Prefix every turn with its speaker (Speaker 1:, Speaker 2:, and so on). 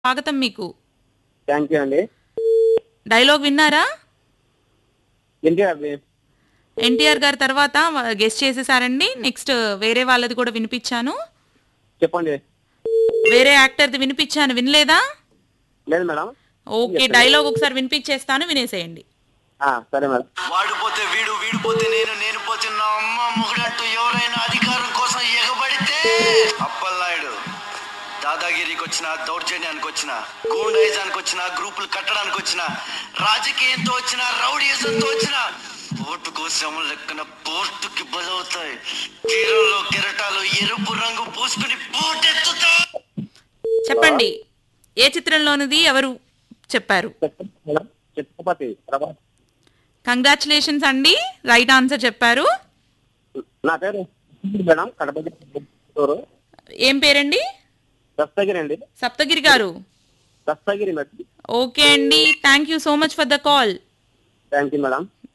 Speaker 1: స్వాగతం మీకు
Speaker 2: thank you అండి
Speaker 1: డైలాగ్ విన్నారా
Speaker 2: ఏంటి అవి
Speaker 1: ఎన్టీఆర్ గారి తర్వాత గెస్ట్ చేసేసారండి నెక్స్ట్ వేరే వాళ్ళది కూడా వినిపించాను
Speaker 2: చెప్పండి
Speaker 1: వేరే యాక్టర్ది వినిపించాను వినలేదా
Speaker 2: లేదు మేడం
Speaker 1: ఓకే డైలాగ్ ఒకసారి వినిపించేస్తాను వినేసేయండి
Speaker 2: ఆ, సరే మేడం
Speaker 3: వాడు పోతే వీడు వీడు పోతే నేను నేను పోతే నా అమ్మ మొగుడంటూ ఎవరైనా అధికారం కోసం ఎగబడితే అప్పలనాయుడు దాదాగిరికి వచ్చిన దౌర్జన్యానికి వచ్చిన గూండాయిజానికి వచ్చిన గ్రూపులు కట్టడానికి వచ్చిన రాజకీయంతో వచ్చిన రౌడీజంతో వచ్చిన ఓటుకు శ్రమ లెక్కన పోర్టుకి బలవుతాయి తీరంలో కెరటాలు ఎరుపు రంగు పూసుకుని పోటెత్తుతా
Speaker 1: చెప్పండి ఏ చిత్రంలోనిది ఎవరు చెప్పారు
Speaker 2: చెప్పండి మేడం ఛత్రపతి ప్రభాస్
Speaker 1: కంగ్రాచులేషన్స్ అండి రైట్ ఆన్సర్ చెప్పారు
Speaker 2: నా పేరు మేడం కడప జిల్లా
Speaker 1: ఏం పేరండి
Speaker 2: దస్తగిరి అండి
Speaker 1: సప్తగిరి గారు
Speaker 2: దస్తగిరి మేడం
Speaker 1: ఓకే అండి thank you so much for the call
Speaker 2: thank you madam